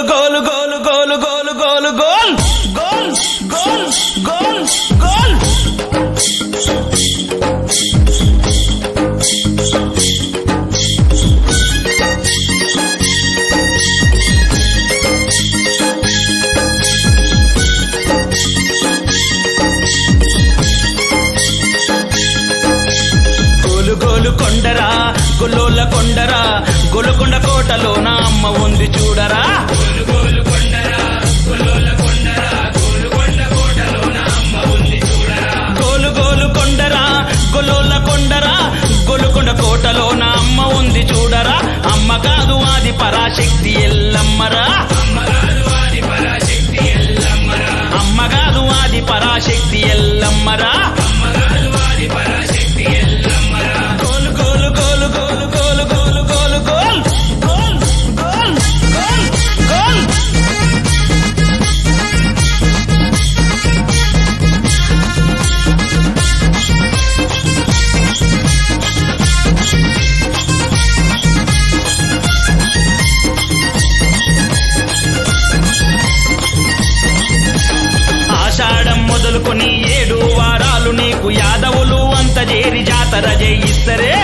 Goal గోల్ గోల్ గోల్ గోల్ గోల్ గోల్ గోల్ గోల్ గోల్ గోల్ గోలు గోలు కొండరా గొల్లోల కొండరా గొలుకొండ కోటలో నా అమ్మ ఉంది చూడరా గోలు గోలు కొండరా గొల్లోల కొండరా గొలుకొండ కోటలో నా అమ్మ ఉంది చూడరా అమ్మ కాదు ఆది పరాశక్తి ఎల్లమ్మరా అమ్మ కాదు ఆది పరాశక్తి ఎల్లమ్మరా గోల్ గోల్ గోల్ గోల్ గోల్ గోల్ గోల్ గోల్ గోల్ గోల్ గోల్ గోల్ ఆషాఢం మొదలుకొని ఏడు వారాలు నీకు యాదవులు అంత చేరి జాతర చేయిస్తరే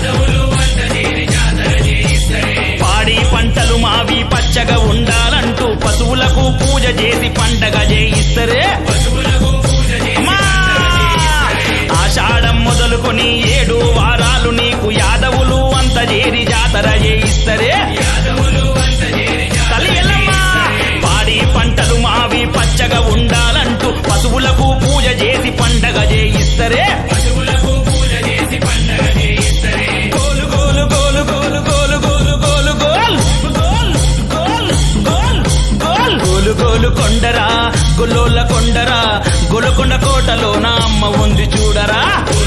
పాడి పంటలు మావి పచ్చగా ఉండాలంటూ పశువులకు పూజ చేసి పండగ చేయిస్తరే అమ్మా! ఆషాఢం మొదలుకొని ఏడు వారాలు నీకు యాదవులు అంత చేరి జాతర చేయిస్తరే తల్లి ఎల్లమ్మ! పాడి పంటలు మావి పచ్చగా ఉండాలంటూ పశువులకు పూజ చేసి పండగ చేయిస్తరే గోలు గోలు గోలు గోలు గోలు గోలు గోలు గోల్ గోల్ గోల్ గోల్ గోల్ గోలు గోలు కొండరా గొల్లోల కొండరా గొలకొండ కోటలో నా అమ్మ ఉంది చూడరా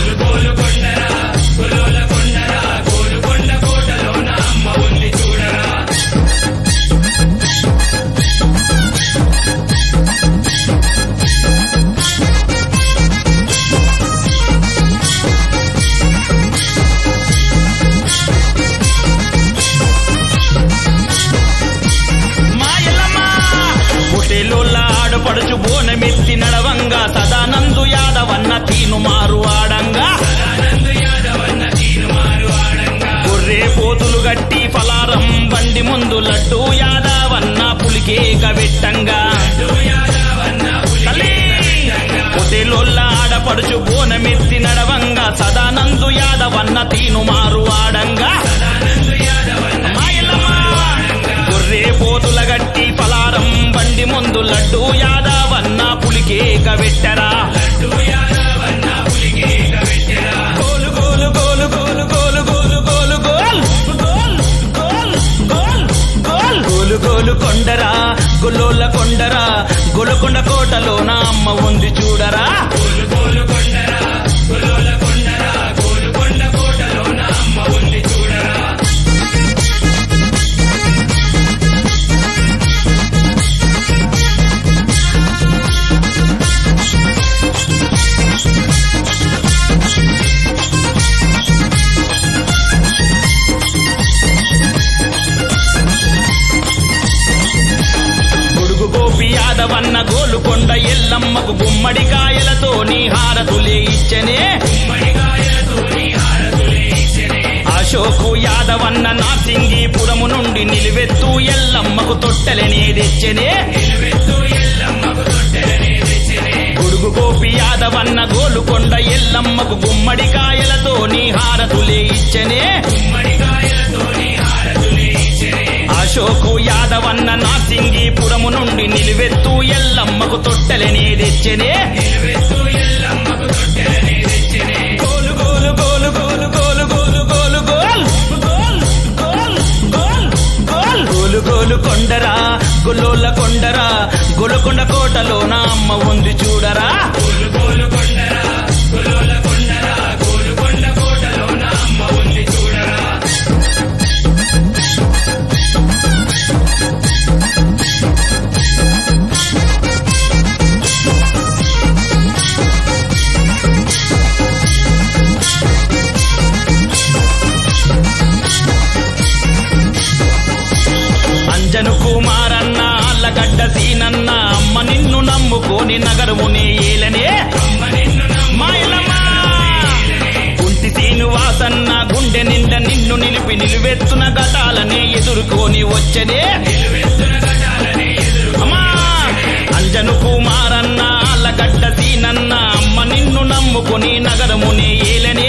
మా ఎల్లమ్మ పుట్టేలోళ్ళ ఆడపడుచు బోనమెత్తి నడవంగా సదానందు యాదవన్న తీను మారు ఆడంగా గొర్రె పోతులు గట్టి పలారం బండి ముందు లడ్డు యాదవన్న పులికేక వెట్టంగా తల్లి! పొట్టేలోళ్ళ ఆడపడుచు బోనమెత్తి నడవంగా సదానందు యాదవన్న తీను మారు ఆడంగా మా ఎల్లమ్మ! గొర్రె పోతుల గట్టి పలారం బండి ముందు లడ్డు యాదవన్న పులికేక వెట్టరా గోలు గోలు గోలు గోలు గోలు గోలు గోలు గోల్ గోల్ గోల్ గోల్ గోల్ గోలు గోలు కొండరా గొల్లోల కొండరా గొలకొండ కోటలో నా అమ్మ ఉంది చూడరా గొడుగు గోపి యాదవన్న గోలుకొండ ఎల్లమ్మకు గుమ్మడికాయలతో నీ హారతులే ఇచ్చనే అశోకు యాదవన్న నాసింగిపురము నుండి నిలువెత్తు ఎల్లమ్మకు తొట్టెలనే తెచ్చనే గొడుగు గోపి యాదవన్న గోలుకొండ ఎల్లమ్మకు గుమ్మడికాయలతో నీ హారతులే ఇచ్చనే అశోకు యాదవన్న నాసింగిపురము నుండి నిలువెత్తు ఎల్లమ్మకు తొట్టెలనే తెచ్చనే గోలు గోలు గోలు గోలు గోలు గోలు గోలు గోల్ గోల్ గోల్ గోల్ గోల్ గోలు గోలు కొండరా గొల్లోల కొండరా గొలకొండ కోటలో నా అమ్మ ఉంది చూడరా అంజను కుమారన్న నిలిపి నిలువెత్తున ఘటాలనే ఎదుర్కొని వచ్చనే అమ్మా అంజను కుమారన్న అల్లగడ్డ సీనన్న అమ్మ నిన్ను నమ్ముకొని నగరమునే ఏలనే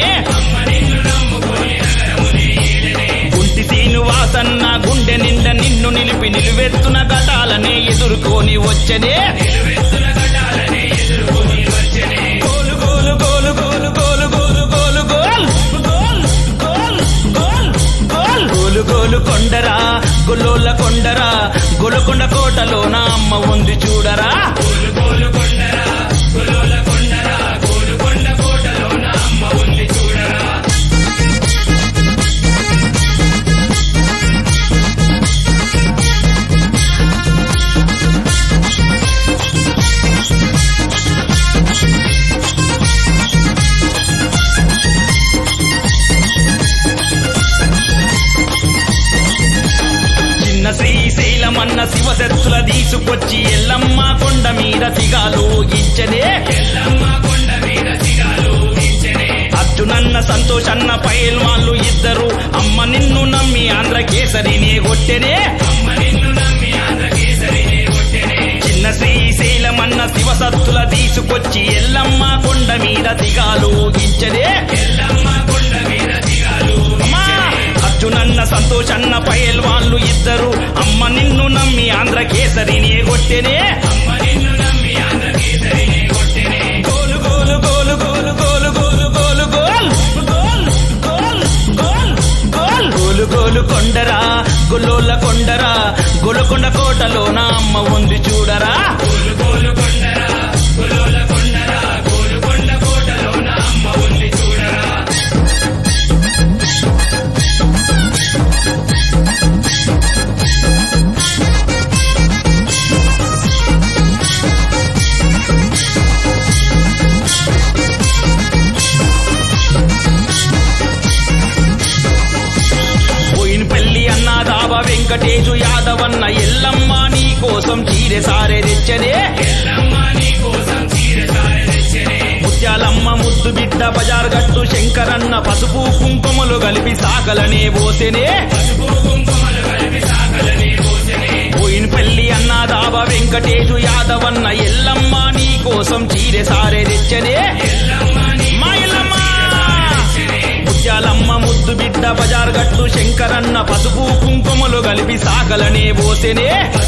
గుంటి శ్రీనివాసన్న గుండె నిండా నిన్ను నిలిపి నిలువెత్తున ఘటాలనే ఎదుర్కొని వచ్చనే గోలు గోలు గోలు గోలు గోలు గోలు గోలు గోల్ గోల్ గోల్ గోల్ గోల్ గోలు గోలు కొండరా గొల్లోల కొండరా గొలకొండ కోటలో నా అమ్మ ఉంది చూడరా చిన్న శ్రీశైలమన్న శివశక్తుల తీసుకొచ్చి ఎల్లమ్మ కొండ మీద సిగాలు ఇచ్చనే అర్జునన్న సంతోషన్న పైల్వాళ్ళు ఇద్దరు అమ్మ నిన్ను నమ్మి ఆంధ్ర కేసరినే కొట్టెనే చిన్న శ్రీశైలమన్న శివసత్తుల తీసుకొచ్చి ఎల్లమ్మ కొండ మీద సిగాలు ఇచ్చనే అమ్మా! అర్జునన్న సంతోషన్న పైల్వాళ్ళు ఇద్దరు అమ్మ నిన్ను నమ్మి ఆంధ్ర కేసరిని కొట్టెనే గోలు గోలు గోలు గోలు గోలు గోలు గోలు గోల్ గోల్ గోల్ గోల్ గోల్ గోలు గోలు కొండరా గొల్లోల కొండరా గొలకొండ కోటలో నా అమ్మ ఉంది చూడరా పోయిన పెళ్లి అన్న దాబా వెంకటేశు యాదవన్న ఎల్లమ్మ నీ కోసం చీరె సారే తెచ్చనే ముత్యాలమ్మ ముద్దు బిడ్డ బజార్ గట్టు శంకరన్న పసుపు కుంకుమలు కలిపి సాగలనే పోసెనే పోయిన పెళ్లి అన్న దాబా వెంకటేశు యాదవన్న ఎల్లమ్మ నీ కోసం చీరె సారే తెచ్చనే మా ఎల్లమ్మ ముత్యాలమ్మ ముద్దు బిడ్డ బజార్ గట్టు శంకరన్న పసుపు కుంకుమలు కలిపి సాగలనే పోసెనే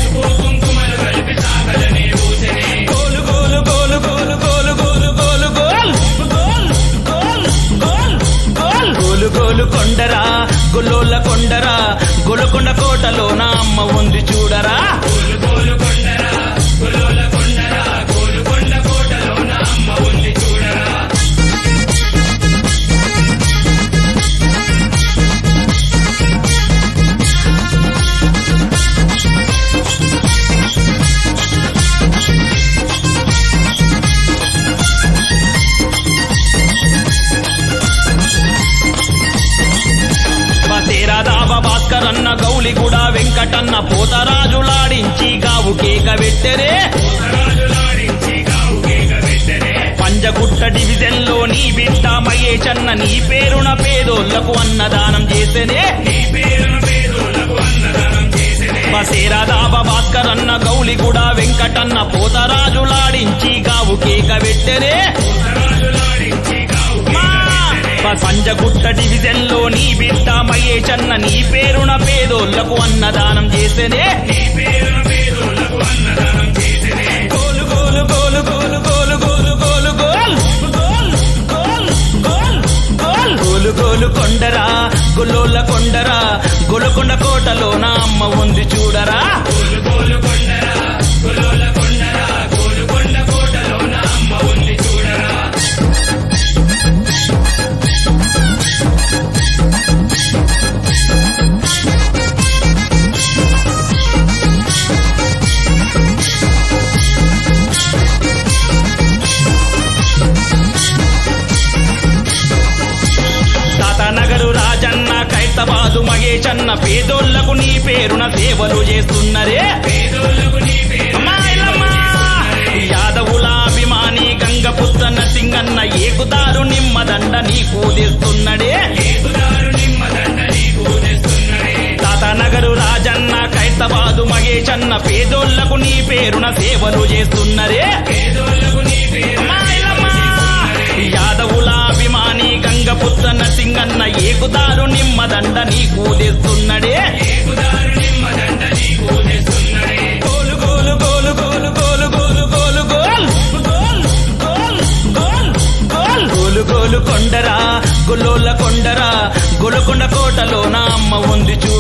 గోలు గోలు గోలు గోలు గోలు గోలు గోలు గోల్ గోల్ గోల్ గోల్ గోల్ గోలు గోలు కొండరా గొల్లోల కొండరా గొలకొండ కోటలో నా అమ్మ ఉంది చూడరా బసేరా దావ భాస్కర్ అన్న గౌలి కూడా వెంకటన్న పోతరాజులాడించి గావు కేక పెట్టెరే పంజగుట్ట డివిజన్ లో నీ బిడ్డ మహేషన్న నీ పేరున పేదోళ్లకు అన్నదానం చేసేనే బసేరా దాబ భాస్కర్ అన్న గౌలి కూడా వెంకటన్న పోతరాజులాడించి గావు కేక పెట్టెరే మా సంజగుట్ట డివిజన్ లో నీ బిడ్డ మహేషన్న నీ పేరున పేదోళ్లకు అన్నదానం చేసేనే గోలు గోలు గోలు గోలు గోలు గోలు గోలు గోల్ గోల్ గోల్ గోల్ గోల్ గోలు గోలు కొండరా గొల్లోల కొండరా గొలకొండ కోటలో నా అమ్మ ఉంది చూడరా తాతానగరు రాజన్న ఖైరతాబాదు మగేశన్న పేదోళ్లకు నీ పేరున సేవలు చేస్తున్నరే అమ్మా, ఇల్లమ్మా. యాదవుల అభిమాని గంగపుత్ర నసింగన్న ఏకుదారు నిమ్మదండ నీకు తెస్తున్నడే వెంకటేశన్న పేదోళ్లకు నీ పేరున సేవలు చేస్తున్నరే అమ్మా, ఇల్లమ్మా. యాదవుల అభిమాని గంగపుత్ర నరసింగన్న ఏకుదారు నిమ్మదండ నీకు తెస్తున్నడే గోలు గోలు గోలు గోలు గోలు గోలు గోలు గోల్ గోల్ గోల్ గోల్ గోల్ గోలు గోలు కొండరా గొల్లోల కొండరా గొలకొండ కోటలో నా అమ్మ ఉంది చూ